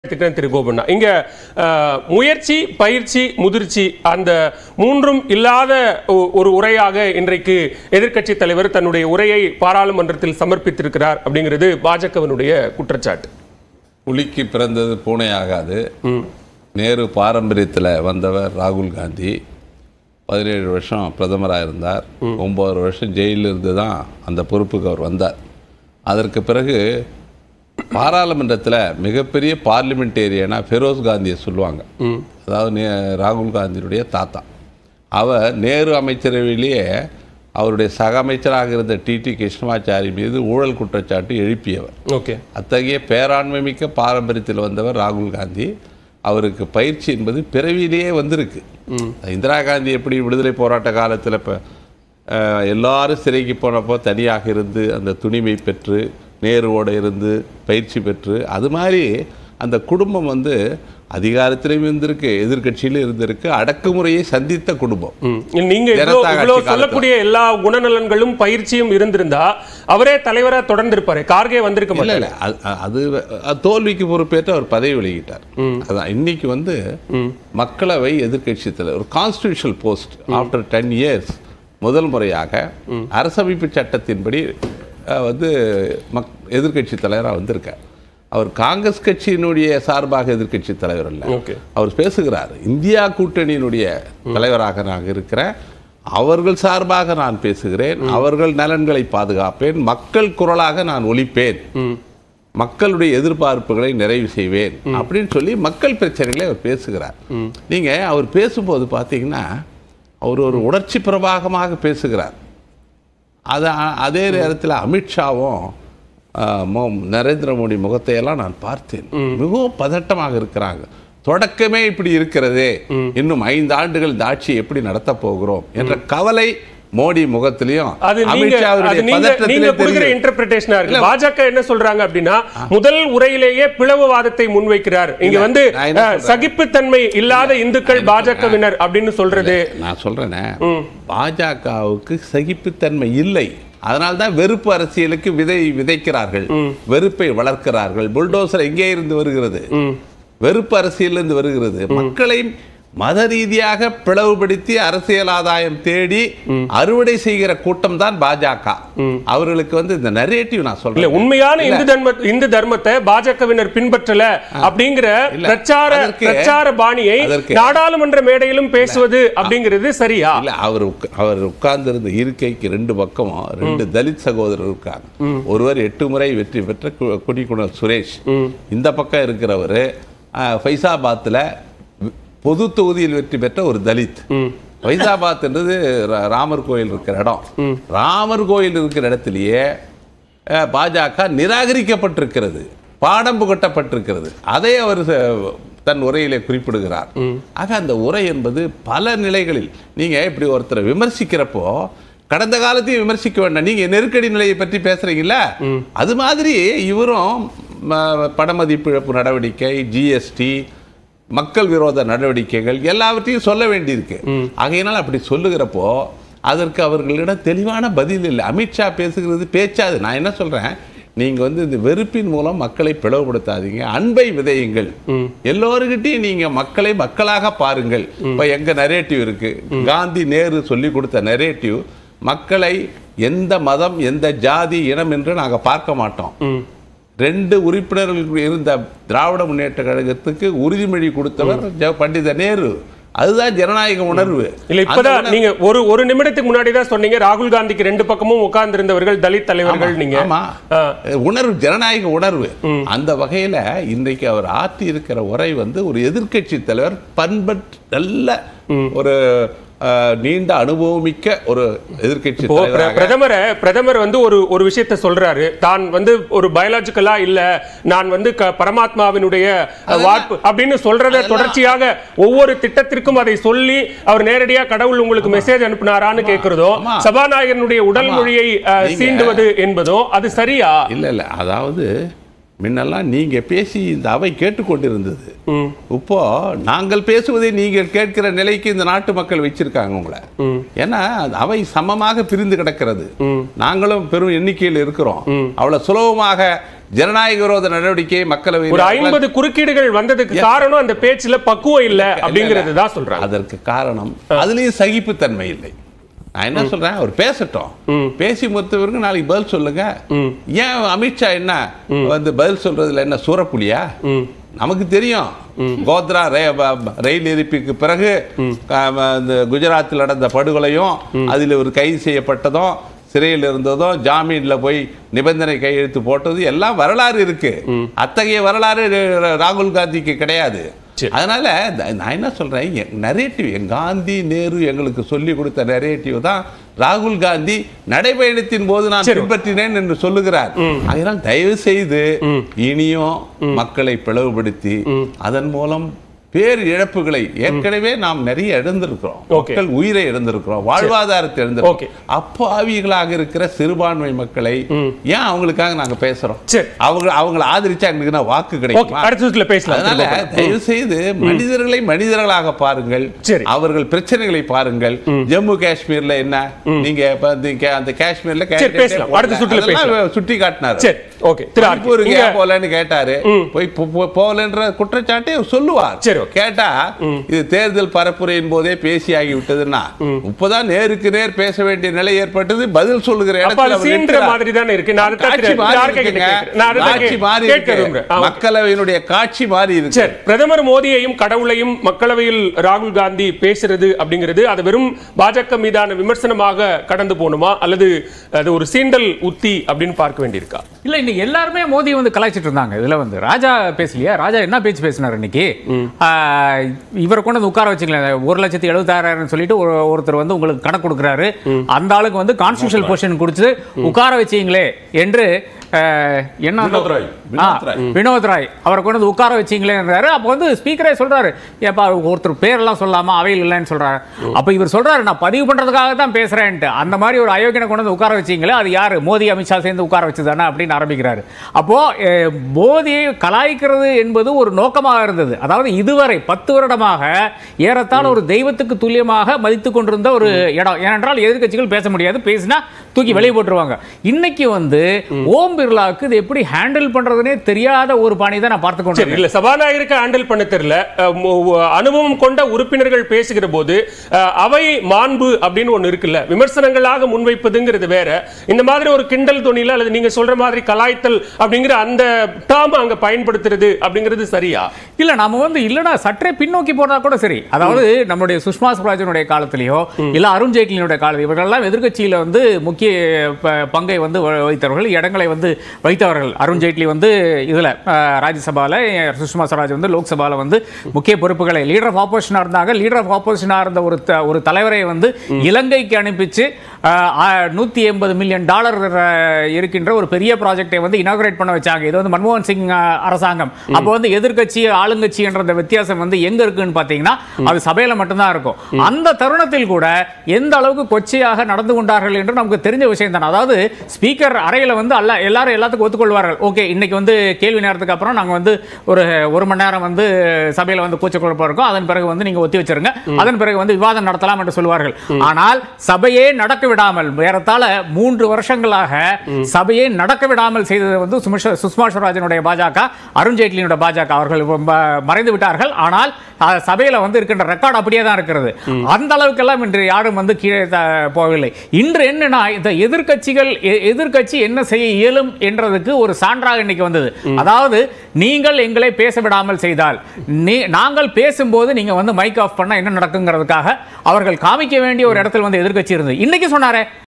திட்டம் திரு கோபண்ணா இங்க அஹ், முயற்சி பயிற்சி முதிர்ச்சி அந்த மூன்றும் இல்லாத ஒ- ஒரு உரையாக இன்றைக்கு எதிர்க்கட்சி தலைவர் தன்னுடைய உரையை பாராளுமன்றத்தில் சமர்ப்பித்திருக்கிறார் அப்படிங்கிறது பாஜகவினுடைய குற்றச்சாட்டு புலிக்கு பிறந்தது பூனை ஆகாது நேரு பாரம்பரியத்தில் வந்தவர் ராகுல் காந்தி பதினேழு வருஷம் பிரதமராக இருந்தார் ஒம்பது வருஷம் ஜெயிலில் இருந்து தான் அந்த பொறுப்புக்கு அவர் வந்தார் அதற்கு பிறகு பாராளுமன்றத்தில் மிகப்பெரிய பார்லிமெண்டேரியனாக ஃபெரோஸ் காந்தியை சொல்லுவாங்க அதாவது நே- ராகுல் காந்தியினுடைய தாத்தா அவர் நேரு அமைச்சரவையிலேயே அவருடைய சக அமைச்சராக இருந்த டிடி கிருஷ்ணமாச்சாரி மீது ஊழல் குற்றச்சாட்டு எழுப்பியவர் ஓகே அத்தகைய பேராண்மை மிக்க பாரம்பரியத்தில் வந்தவர் ராகுல் காந்தி அவருக்கு பயிற்சி என்பது பிறவியிலேயே வந்திருக்கு இந்திரா காந்தி எப்படி விடுதலை போராட்ட காலத்தில் இப்போ எல்லாரும் சிறைக்கு போனப்போ தனியாக இருந்து அந்த துணிமை பெற்று நேருவோடு இருந்து பயிற்சி பெற்று அது மாதிரி அந்த குடும்பம் வந்து அதிகாரத்திலையும் இருந்திருக்கு எதிர்க்கட்சியிலும் இருந்திருக்கு அடக்குமுறையை சந்தித்த குடும்பம் ம். நீங்க இவ்வளோ ஜனதா கட்சி இவ்வளோ காலத்துல. சொல்லக்கூடிய எல்லா குணநலன்களும் பயிற்சியும் இருந்திருந்தா அவரே தலைவரா தொடர்ந்து இருப்பாரு கார்கே வந்திருக்க இல்ல மாட்டாரு இல்ல அது அது அது தோல்விக்கு பொறுப்பேற்று அவர் பதவி விலகிட்டார் அதான் இன்னைக்கு வந்து மக்களவை எதிர்க்கட்சி தலைவர் ஒரு constitutional post after ten years முதல் முறையாக அரசமைப்பு சட்டத்தின்படி அஹ், வந்து மக் எதிர்க்கட்சி தலைவராக வந்திருக்கார் அவர் காங்கிரஸ் கட்சியினுடைய சார்பாக எதிர்க்கட்சி தலைவர் அல்ல ஓகே அவர் பேசுகிறார் இந்தியா கூட்டணியினுடைய தலைவராக நான் இருக்கிறேன் அவர்கள் சார்பாக நான் பேசுகிறேன் அவர்கள் நலன்களை பாதுகாப்பேன் மக்கள் குரலாக நான் ஒலிப்பேன் மக்களுடைய எதிர்பார்ப்புகளை நிறைவு செய்வேன் அப்படின்னு சொல்லி மக்கள் பிரச்சனைகளை அவர் பேசுகிறார் நீங்க அவர் பேசும்போது பார்த்தீங்கன்னா அவர் ஒரு உணர்ச்சி பிரபாகமாக பேசுகிறார் அது அதே நேரத்தில் அமித்ஷாவும் ஆஹ், மோ- நரேந்திர மோடி முகத்தையெல்லாம் நான் பார்த்தேன் மிகவும் பதட்டமாக இருக்கிறாங்க தொடக்கமே இப்படி இருக்கிறதே இன்னும் ஐந்து ஆண்டுகள் இந்த ஆட்சியை எப்படி நடத்த போகிறோம் என்ற கவலை மோடி முகத்திலையும் அது நீங்க அமித்ஷாவுடைய அது நீங்க நீங்க பதட்டத்திலே கொடுக்கிற தெரியுது. இன்டர்பிரேஷனா இருக்கு பாஜக என்ன சொல்றாங்க அப்படின்னா முதல் உரையிலேயே பிளவுவாதத்தை முன்வைக்கிறார் இங்க இல்ல, வந்து நான் என்ன அஹ், சொல்றேன்? சகிப்புத்தன்மை இல்லாத இந்துக்கள் பாஜகவினர் அப்படின்னு சொல்றது நான் சொல்றேனே பாஜகவுக்கு சகிப்புத்தன்மை இல்லை அதனால தான் வெறுப்பு அரசியலுக்கு விதை விதைக்கிறார்கள் வெறுப்பை வளர்க்கிறார்கள் புல்டோசர் எங்கே இருந்து வருகிறது வெறுப்பு அரசியலிருந்து வருகிறது மக்களை மத ரீதியாக பிளவுபடுத்தி அரசியல் ஆதாயம் தேடி அறுவடை செய்கிற கூட்டம் தான் பாஜக அவர்களுக்கு வந்து இந்த நரேட்டிவ் நான் இல்ல சொல்றேன் உண்மையான இந்து தர்ம இந்து தர்மத்தை பாஜகவினர் பின்பற்றல அப்படிங்கிற இல்ல, பிரச்சார அதற்கு- பிரச்சார பாணியை அதற்கு- நாடாளுமன்ற மேடையிலும் பேசுவது அப்படிங்கிறது சரியா இல்ல அவர் உட்க- அவர் உட்கார்ந்திருந்த இருக்கைக்கு ரெண்டு பக்கமும் ரெண்டு தலித் சகோதரர் இருக்காங்க ஒருவர் எட்டு முறை வெற்றி பெற்ற கு- குடிக்குணர் சுரேஷ் இந்த பக்கம் இருக்கிறவர் ஃபைசாபாத்தில் பொது தொகுதியில் வெற்றி பெற்ற ஒரு தலித் ஃபைசாபாத்ன்றது ரா- ராமர் கோயில் இருக்கிற இடம் ராமர் கோயில் இருக்கிற இடத்திலேயே அஹ், பாஜக நிராகரிக்கப்பட்டிருக்கிறது பாடம் புகட்டப்பட்டிருக்கிறது அதை அவர் ச- தன் உரையிலே குறிப்பிடுகிறார் ஆக அந்த உரை என்பது பல நிலைகளில் நீங்க இப்படி ஒருத்தரை விமர்சிக்கிறப்போ கடந்த காலத்தையும் விமர்சிக்க வேண்டாம் நீங்க நெருக்கடி நிலையை பற்றி பேசுறீங்கல்ல அது மாதிரி இவரும் ம- பணமதிப்பு இழப்பு நடவடிக்கை ஜிஎஸ்டி மக்கள் விரோத நடவடிக்கைகள் எல்லாவற்றையும் சொல்ல வேண்டியிருக்கு ஆகையினால் அப்படி சொல்லுகிறப்போ அதற்கு அவர்களிடம் தெளிவான பதில் இல்லை அமித்ஷா பேசுகிறது பேச்சாது நான் என்ன சொல்றேன் நீங்க வந்து இந்த வெறுப்பின் மூலம் மக்களை பிளவுபடுத்தாதீங்க அன்பை விதையுங்கள் எல்லோருக்கிட்டையும் நீங்க மக்களை மக்களாக பாருங்கள் இப்ப எங்க நரேட்டிவ் இருக்கு காந்தி நேரு சொல்லி கொடுத்த நரேட்டிவ் மக்களை எந்த மதம் எந்த ஜாதி இனம் என்று நாங்க பார்க்க மாட்டோம் ரெண்டு உறுப்பினர்கள் இருந்த திராவிட முன்னேற்ற கழகத்துக்கு உறுதிமொழி கொடுத்தவர் ஜ- பண்டித நேரு அதுதான் ஜனநாயக உணர்வு இல்ல இப்பதான் நீங்க ஒரு ஒரு நிமிடத்துக்கு முன்னாடி தான் சொன்னீங்க ராகுல் காந்திக்கு ரெண்டு பக்கமும் உட்கார்ந்து இருந்தவர்கள் தலித் தலைவர்கள் நீங்க ஆமா ஆ. உணர்வு ஜனநாயக உணர்வு அந்த வகையில இன்றைக்கு அவர் ஆற்றி இருக்கிற உரை வந்து ஒரு எதிர்க்கட்சி தலைவர் பண்பற்ற நல்ல ஒரு அஹ், நீண்ட அனுபவமிக்க ஒரு எதிர்க்கட்சி இப்போ பிர- தலைவராக பிரதமரை பிரதமர் வந்து ஒரு ஒரு விஷயத்த சொல்றாரு தான் வந்து ஒரு பயாலஜிக்கலா இல்ல நான் வந்து க- பரமாத்மாவினுடைய வாட்பு அப்படின்னு சொல்றத தொடர்ச்சியாக ஒவ்வொரு திட்டத்திற்கும் அதை சொல்லி அவர் நேரடியா கடவுள் உங்களுக்கு மெசேஜ் அனுப்புனாரான்னு கேட்கிறதோ ஆமா. சபாநாயகனுடைய உடல் ஆமா. மொழியை அஹ், நீங்க- சீண்டுவது என்பதோ அது சரியா இல்ல இல்ல அதாவது முன்னெல்லாம் நீங்க பேசி இந்த அவை கேட்டுக்கொண்டிருந்தது இப்போ நாங்கள் பேசுவதை நீங்கள் கேட்கிற நிலைக்கு இந்த நாட்டு மக்கள் வச்சிருக்காங்க உங்களை ஏன்னா அந்த அவை சமமாக பிரிந்து கிடக்கிறது நாங்களும் பெரும் எண்ணிக்கையில் இருக்கிறோம் அவ்வளவு சுலபமாக ஜனநாயக விரோத நடவடிக்கையை மக்களவை ஒரு ஐம்பது குறுக்கீடுகள் வந்ததுக்கு காரணம் அந்த பேச்சுல பக்குவம் இல்ல அப்படிங்கிறது தான் சொல்றாங்க அதற்கு காரணம் அதுலயும் சகிப்புத்தன்மை இல்லை நான் என்ன சொல்றேன் அவர் பேசட்டும் பேசி முடித்தவருக்கு நாளைக்கு பதில் சொல்லுங்க ஏன் அமித்ஷா என்ன வந்து பதில் சொல்றதுல என்ன சூறப்புலியா நமக்கு தெரியும் கோத்ரா ரே- ப- ப- ரயில் எரிப்புக்கு பிறகு ஆ, இந்த குஜராத்தில் நடந்த படுகொலையும் அதில் ஒரு கைது செய்யப்பட்டதும் சிறையில் இருந்ததும் ஜாமீன்ல போய் நிபந்தனை கையெழுத்து போட்டது எல்லாம் வரலாறு இருக்கு அத்தகைய வரலாறு ராகுல் காந்திக்கு கிடையாது சரி. அதனால த- நான் என்ன சொல்றேன் நரேட்டிவ் என் காந்தி நேரு எங்களுக்கு சொல்லி கொடுத்த நரேட்டிவ் தான் ராகுல் காந்தி நடைபயணத்தின் போது நான் சரி. பின்பற்றினேன் என்று சொல்லுகிறார் அதனால் தயவு செய்து இனியும் மக்களை பிளவுபடுத்தி அதன் மூலம் பேர் இழப்புகளை ஏற்கனவே நாம் நிறைய இழந்திருக்கிறோம் Okay. மக்கள் உயிரை இழந்திருக்கிறோம் வாழ்வாதாரத்தை Okay. இழந்திருக்கிறோம் அப்பாவிகளாக இருக்கிற சிறுபான்மை மக்களை ஏன் அவங்களுக்காக நாங்க பேசுறோம் சரி. அவங்க அவங்களை ஆதரிச்சா எங்களுக்கு என்ன வாக்கு ஓகே கிடைக்குமா அடுத்த சுற்றுல பேசலாம் அதனால திரும்ப போலாம். தயவு செய்து மனிதர்களை மனிதர்களாக பாருங்கள் சரி. அவர்கள் பிரச்சனைகளை பாருங்கள் ஜம்மு காஷ்மீர்ல என்ன நீங்க இப்ப இந்த கே- அந்த காஷ்மீர்ல சரி, பேசலாம். அடுத்த சுற்றுல பேசலாம். சுட்டி காட்டினார் சரி ஓகே திரு ஆர்கே, மணிப்பூருக்கு இங்க- ஏன் போலன்னு கேட்டாரு போய் போ- போ- போகலன்ற குற்றச்சாட்டை அவர் சொல்லுவார் சரி, ஓகே. கேட்டா இது தேர்தல் பரப்புரையின் போதே பேசியாகி விட்டதுன்னா இப்பதான் நேருக்கு நேர் பேச வேண்டிய நிலை ஏற்பட்டது பதில் சொல்லுகிற அப்ப இடத்துல அது அவர் சீன்ற நிற்கிறார். மாதிரி தானே இருக்கு நான் அதுதான் காட்சி திரு- மாறி திரு ஆர்கே கிட்ட இருக்குங்க. கேட்கிறேன். நான் அதுதான் காட்சி கே- மாறி கேட்க இருக்கு. விரும்புறேன். ஆ, ஓகே. மக்களவையினுடைய காட்சி மாறி இருக்கு சரி பிரதமர் மோடியையும் கடவுளையும் மக்களவையில் ராகுல் காந்தி பேசுறது அப்படிங்கிறது அது வெறும் பாஜக மீதான விமர்சனமாக கடந்து போகணுமா அல்லது அது ஒரு சீண்டல் உத்தி அப்படின்னு பார்க்க வேண்டியிருக்கா இல்ல இன்னைக்கு எல்லாருமே மோடி வந்து கலாய்ச்சிட்டு இருந்தாங்க இதுல வந்து ராஜா பேசலையா ராஜா என்ன பேச்சு பேசினார் இன்னைக்கு ஆஹ், இவரை கொண்டு வந்து உட்கார வச்சுக்கலாம் ஒரு லட்சத்தி எழுபத்தாயிரம் சொல்லிட்டு ஒரு- ஒருத்தர் வந்து உங்களுக்கு கணக்கு கொடுக்குறாரு அந்த ஆளுக்கு வந்து கான்ஸ்டியூஷனல் பொசிஷன் கொடுத்து உட்கார வச்சீங்களே என்று ஆஹ், என்ன அந்த- வினோத் ராய். ஆ, வினோத் ராய். வினோத் ராய் அவரை கொண்டு வந்து உட்கார வச்சீங்களேன்றாரு அப்போ வந்து ஸ்பீக்கரே சொல்றாரு ஏப்பா ஒருத்தர் பேரெல்லாம் சொல்லாம அவையில் இல்லைன்னு சொல்றாரு அப்ப இவர் சொல்றாரு நான் பதிவு பண்றதுக்காக தான் பேசுறேன்ட்டு அந்த மாதிரி ஒரு அயோக்கியனை கொண்டு வந்து உட்கார வச்சீங்களே அது யாரு மோடி அமித்ஷா சேர்ந்து உட்கார வச்சதானே அப்படின்னு ஆரம்பிக்கிறாரு அப்போ அஹ், மோடியை கலாய்க்கிறது என்பது ஒரு நோக்கமாக இருந்தது அதாவது இதுவரை பத்து வருடமாக ஏறத்தாழ ஒரு தெய்வத்துக்கு துல்லியமாக மதித்து கொண்டிருந்த ஒரு இடம் ஏனென்றால் எதிர்க்கட்சிகள் பேச முடியாது பேசினா தூக்கி வெளியே போட்டுருவாங்க இன்னைக்கு வந்து ஓம் பிர்லாவுக்கு இது எப்படி ஹேண்டில் பண்றதுனே தெரியாத ஒரு பாணி தான் நான் பார்த்து சரி கொண்டிருக்கேன் இல்ல சபாநாயகருக்கு ஹேண்டில் பண்ண தெரியல அஹ், மு- அனுபவம் கொண்ட உறுப்பினர்கள் பேசுகிற போது அஹ், அவை மாண்பு அப்படின்னு ஒண்ணு இருக்குல்ல விமர்சனங்களாக முன்வைப்பதுங்கிறது வேற இந்த மாதிரி ஒரு கிண்டல் துணியில அல்லது நீங்க சொல்ற மாதிரி கலாய்த்தல் அப்படிங்கிற அந்த டேர்ம் அங்க பயன்படுத்துறது அப்படிங்கிறது சரியா இல்ல நாம வந்து இல்லனா சற்றே பின்னோக்கி போனா கூட சரி அதாவது நம்முடைய சுஷ்மா ஸ்வராஜனுடைய காலத்திலேயோ இல்ல அருண் ஜேட்லியினுடைய காலத்தில் இவர்கள்லாம் எதிர்க்கட்சியில வந்து முக்கிய ப- பங்கை வந்து வ- வைத்தவர்கள் இடங்களை வந்து வைத்தவர்கள் அருண் ஜேட்லி வந்து இதுல அஹ், ராஜ்யசபால அஹ், சுஷ்மா ஸ்வராஜ் வந்து லோக்சபால வந்து முக்கிய பொறுப்புகளை லீடர் ஆஃப் ஆப்போசிஷனா இருந்தாங்க லீடர் ஆஃப் ஆப்போசிஷனா இருந்த ஒரு த- ஒரு தலைவரை வந்து இலங்கைக்கு அனுப்பிச்சு நூத்தி எண்பது மில்லியன் டாலர் இருக்கின்ற ஒரு பெரிய ப்ராஜெக்டை வந்து இனாகுரேட் பண்ண வச்சாங்க இது வந்து மன்மோகன் சிங் அஹ், அரசாங்கம் அப்போ வந்து எதிர்க்கட்சி ஆளுங்கட்சி என்ற அந்த வித்தியாசம் வந்து எங்க இருக்குன்னு பாத்தீங்கன்னா அது சபையில மட்டும்தான் இருக்கும் அந்த தருணத்தில் கூட எந்த அளவுக்கு கொச்சையாக நடந்து கொண்டார்கள் என்று நமக்கு தெரிஞ்ச விஷயம் தான் அதாவது ஸ்பீக்கர் அறையில வந்து அல்ல எல்லாரும் எல்லாத்துக்கும் ஒத்துக்கொள்வார்கள் ஓகே இன்னைக்கு வந்து கேள்வி நேரத்துக்கு அப்புறம் நாங்க வந்து ஒரு ஒரு மணி நேரம் வந்து சபையில வந்து கூச்ச குழப்பம் இருக்கும் அதன் பிறகு வந்து நீங்க ஒத்தி வச்சிருங்க அதன் பிறகு வந்து விவாதம் நடத்தலாம் என்று சொல்வார்கள் ஆனால் சபையே நடக்க விடாமல் ஏறத்தாழ மூன்று வருஷங்களாக சபையே நடக்க விடாமல் செய்தது வந்து சுமிஷ- சுஷ்மா ஸ்வராஜனுடைய பாஜக அருண் ஜேட்லியினுடைய பாஜக அவர்கள் ம- மறைந்து விட்டார்கள் ஆனால் அஹ், சபையில வந்து இருக்கின்ற ரெக்கார்ட் அப்படியே தான் இருக்கிறது அந்த அளவுக்கெல்லாம் இன்று யாரும் வந்து கீழே த- போகவில்லை இன்று என்னன்னா இந்த எதிர்க்கட்சிகள் எ- எதிர்க்கட்சி என்ன செய்ய இயலும் என்றதுக்கு ஒரு சான்றாக இன்னைக்கு வந்தது அதாவது நீங்கள் எங்களை பேச விடாமல் செய்தால் நீ- நாங்கள் பேசும்போது நீங்க வந்து மைக் ஆஃப் பண்ணா என்ன நடக்குங்கிறதுக்காக அவர்கள் காமிக்க வேண்டிய ஒரு இடத்துல வந்து எதிர்க்கட்சி இருந்தது இன்னைக்கு சொன்னாரே